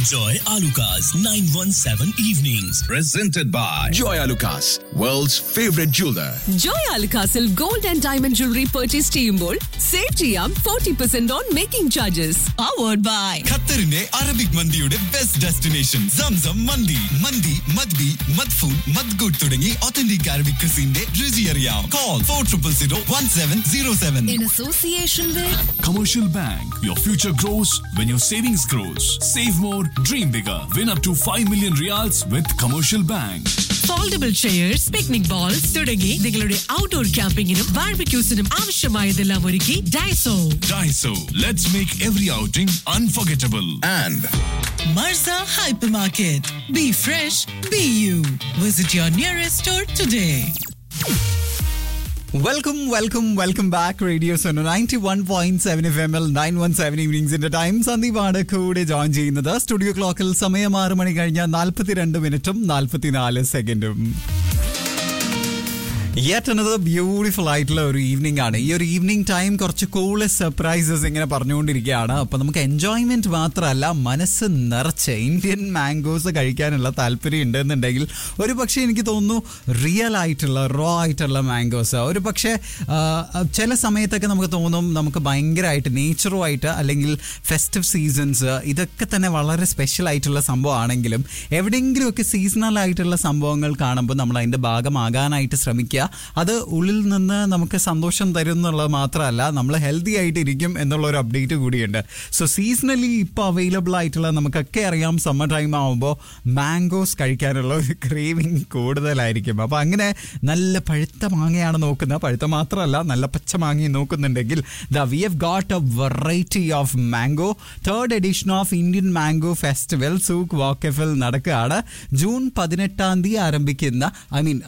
Joy Alukas, 917 Evenings. Presented by Joy Alukas, world's favorite jeweler. Joy അൽക്കാസിൽ gold and diamond jewellery purchase ചെയ്യുമ്പോൾ save ചെയ്യാം forty percent on making charges powered by ഖത്തറിന്റെ Arabic മന്തിയുടെ best destination Zamzam mandi mandi madbi madfoon madghout തുടങ്ങി authentic Arabic ക്രിസിന്റെ രുചി അറിയാം call four triple zero one seven zero seven in association with Commercial Bank. Your future grows when your savings grows. Save more, dream bigger. Win up to 5 million reals with Commercial Bank. Foldable chairs picnic bowls തുടങ്ങി നിങ്ങളുടെ outdoor ക്യാമ്പിങ്ങിനും ബാർബിക്യൂസിനും ആവശ്യമായതെല്ലാം ഒരുക്കി Daiso Daiso. Let's make every outing unforgettable. And Marza hyper market B fresh B U visit your nearest store today welcome welcome welcome back radio Suno ninety one point seven F M L nine one seven ഈവനിങ്സിന്റെ time സന്ദീപാണ് കൂടെ join ചെയ്യുന്നത് studio ക്ലോക്കിൽ സമയം ആറ് മണി കഴിഞ്ഞ നാൽപ്പത്തിരണ്ട് മിനിറ്റും നാൽപ്പത്തിനാല് സെക്കൻഡും യെറ്റ് അനദർ ബ്യൂട്ടിഫുൾ ആയിട്ടുള്ള ഒരു ഈവനിങ് ആണ് ഈ ഒരു ഈവനിങ് ടൈം കുറച്ച് കൂളസ്റ്റ് സർപ്രൈസസ് ഇങ്ങനെ പറഞ്ഞുകൊണ്ടിരിക്കുകയാണ് അപ്പൊ നമുക്ക് എൻജോയ്മെന്റ് മാത്രമല്ല മനസ്സ് നിറച്ച് ഇന്ത്യൻ മാംഗോസ് കഴിക്കാനുള്ള താല്പര്യം ഉണ്ടെന്നുണ്ടെങ്കിൽ ഒരു പക്ഷേ എനിക്ക് തോന്നുന്നു റിയൽ ആയിട്ടുള്ള റോ ആയിട്ടുള്ള മാംഗോസ് ഒരു പക്ഷേ ആ, ചില സമയത്തൊക്കെ നമുക്ക് തോന്നും നമുക്ക് ഭയങ്കരമായിട്ട് നേച്ചറുമായിട്ട് അല്ലെങ്കിൽ ഫെസ്റ്റീവ് സീസൺസ് ഇതൊക്കെ തന്നെ വളരെ സ്പെഷ്യൽ ആയിട്ടുള്ള സംഭവമാണെങ്കിലും എവിടെയെങ്കിലുമൊക്കെ സീസണൽ ആയിട്ടുള്ള സംഭവങ്ങൾ കാണുമ്പോൾ നമ്മൾ അതിൻ്റെ ഭാഗമാകാനായിട്ട് ശ്രമിക്കുക അത് ഉള്ളിൽ നിന്ന് നമുക്ക് സന്തോഷം തരും എന്നുള്ളത് മാത്രമല്ല നമ്മൾ ഹെൽത്തി ആയിട്ടിരിക്കും എന്നുള്ള ഒരു അപ്ഡേറ്റ് കൂടിയുണ്ട് സോ സീസണലി ഇപ്പോൾ അവൈലബിൾ ആയിട്ടുള്ള നമുക്കൊക്കെ അറിയാം സമ്മർ ടൈം ആകുമ്പോൾ മാംഗോസ് കഴിക്കാനുള്ള ഒരു ക്രേവിങ് കൂടുതലായിരിക്കും അപ്പോൾ അങ്ങനെ നല്ല പഴുത്ത മാങ്ങയാണ് നോക്കുന്നത് പഴുത്ത മാത്രമല്ല നല്ല പച്ച മാങ്ങയും നോക്കുന്നുണ്ടെങ്കിൽ the we have got a variety of mango third edition of Indian mango festival Souq വാക്കഫിൽ നടക്കുകയാണ് ജൂൺ പതിനെട്ടാം തീയതി ആരംഭിക്കുന്ന ഐ മീൻ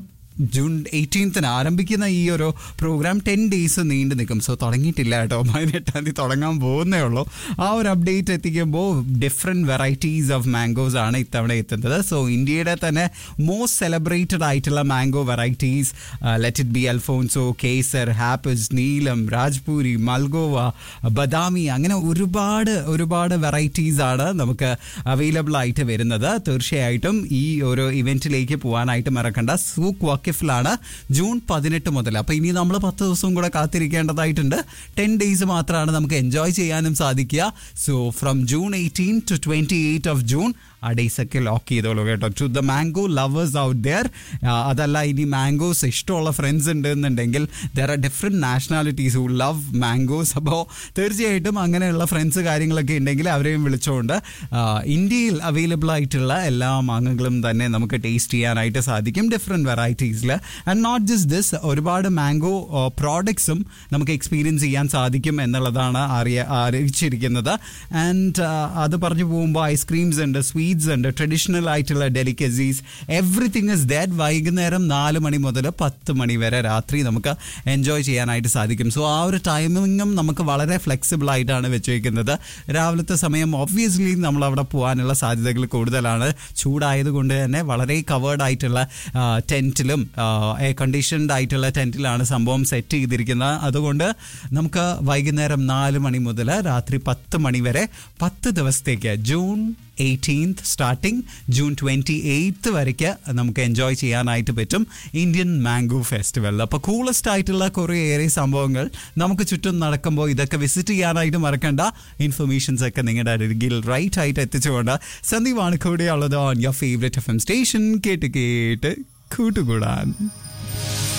ജൂൺ എയ്റ്റീൻത്തിന് ആരംഭിക്കുന്ന ഈ ഒരു പ്രോഗ്രാം ടെൻ ഡേയ്സ് നീണ്ടു നിൽക്കും സോ തുടങ്ങിയിട്ടില്ല കേട്ടോ പതിനെട്ടാം തീയതി തുടങ്ങാൻ പോകുന്നേ ഉള്ളൂ ആ ഒരു അപ്ഡേറ്റ് എത്തിക്കുമ്പോൾ ഡിഫറെൻറ്റ് വെറൈറ്റീസ് ഓഫ് മാംഗോസ് ആണ് ഇത്തവണ എത്തുന്നത് സോ ഇന്ത്യയുടെ തന്നെ മോസ്റ്റ് സെലിബ്രേറ്റഡ് ആയിട്ടുള്ള mango varieties let it be Alphonso Kesar Hapus Neelam Rajapuri Malgova Badami അങ്ങനെ ഒരുപാട് ഒരുപാട് വെറൈറ്റീസ് ആണ് നമുക്ക് അവൈലബിൾ ആയിട്ട് വരുന്നത് തീർച്ചയായിട്ടും ഈ ഒരു ഇവന്റിലേക്ക് പോകാനായിട്ട് മറക്കണ്ട സൂക്ക് വക്കിഫിലാണ് ജൂൺ പതിനെട്ട് മുതൽ അപ്പോൾ ഇനി നമ്മൾ പത്ത് ദിവസവും കൂടെ കാത്തിരിക്കേണ്ടതായിട്ടുണ്ട് ടെൻ ഡേയ്സ് മാത്രമാണ് നമുക്ക് എൻജോയ് ചെയ്യാനും സാധിക്കുക so from June eighteen to twenty eight of June ആ ഡേയ്സ് ഒക്കെ ലോക്ക് ചെയ്തോളൂ കേട്ടോ to the mango lovers out there അതല്ല ഇനി മാംഗോസ് ഇഷ്ടമുള്ള ഫ്രണ്ട്സ് ഉണ്ട് എന്നുണ്ടെങ്കിൽ there are different nationalities who love mangoes അപ്പോൾ തീർച്ചയായിട്ടും അങ്ങനെയുള്ള ഫ്രണ്ട്സ് കാര്യങ്ങളൊക്കെ ഉണ്ടെങ്കിൽ അവരെയും വിളിച്ചുകൊണ്ട് ആ, ഇന്ത്യയിൽ അവൈലബിൾ ആയിട്ടുള്ള എല്ലാ മാങ്ങകളും തന്നെ നമുക്ക് ടേസ്റ്റ് ചെയ്യാനായിട്ട് സാധിക്കും ഡിഫറെൻറ്റ് വെറൈറ്റീസിൽ ആൻഡ് നോട്ട് ജസ്റ്റ് ദിസ് ഒരുപാട് മാംഗോ പ്രോഡക്ട്സും നമുക്ക് എക്സ്പീരിയൻസ് ചെയ്യാൻ സാധിക്കും എന്നുള്ളതാണ് അറിയ അറിയിച്ചിരിക്കുന്നത് ആൻഡ് അത് പറഞ്ഞു പോകുമ്പോൾ ഐസ്ക്രീംസ് ഉണ്ട് സ്വീറ്റ്സ് ഉണ്ട് ട്രഡീഷണൽ ആയിട്ടുള്ള ഡെലിക്കസീസ് എവറിത്തിങ് ഇസ് ദാറ്റ് വൈകുന്നേരം നാല് മണി മുതൽ പത്ത് മണി വരെ രാത്രി നമുക്ക് എൻജോയ് ചെയ്യാനായിട്ട് സാധിക്കും സോ ആ ഒരു ടൈമിങ്ങും നമുക്ക് വളരെ ഫ്ലെക്സിബിൾ ആയിട്ടാണ് വെച്ചേക്കുന്നത് രാവിലത്തെ സമയം ഒബ്വിയസ്ലി നമ്മൾ അവിടെ പോകാനുള്ള സാധ്യതകൾ കൂടുതലാണ് ചൂടായതുകൊണ്ട് തന്നെ വളരെ കവേർഡ് ആയിട്ടുള്ള ടെൻറ്റിലും എയർ കണ്ടീഷൻഡ് ആയിട്ടുള്ള ടെൻറ്റിലാണ് സംഭവം സെറ്റ് ചെയ്തിരിക്കുന്നത് അതുകൊണ്ട് നമുക്ക് വൈകുന്നേരം നാല് മണി മുതൽ രാത്രി പത്ത് മണി വരെ പത്ത് ദിവസത്തേക്ക് June eighteenth starting June twenty eighth വരയ്ക്ക് നമുക്ക് എൻജോയ് ചെയ്യാനായിട്ട് പറ്റും ഇന്ത്യൻ മാംഗോ ഫെസ്റ്റിവൽ അപ്പോൾ കൂളസ്റ്റ് ആയിട്ടുള്ള കുറേ ഏറെ സംഭവങ്ങൾ നമുക്ക് ചുറ്റും നടക്കുമ്പോൾ ഇതൊക്കെ വിസിറ്റ് ചെയ്യാനായിട്ട് മറക്കണ്ട ഇൻഫർമേഷൻസ് ഒക്കെ നിങ്ങളുടെ അരികിൽ റൈറ്റ് ആയിട്ട് എത്തിച്ചുകൊണ്ട് സന്ദീപാണ് കൂടെയുള്ളത് on your favourite F M station കേട്ട് കേട്ട് കൂട്ടുകൂടാൻ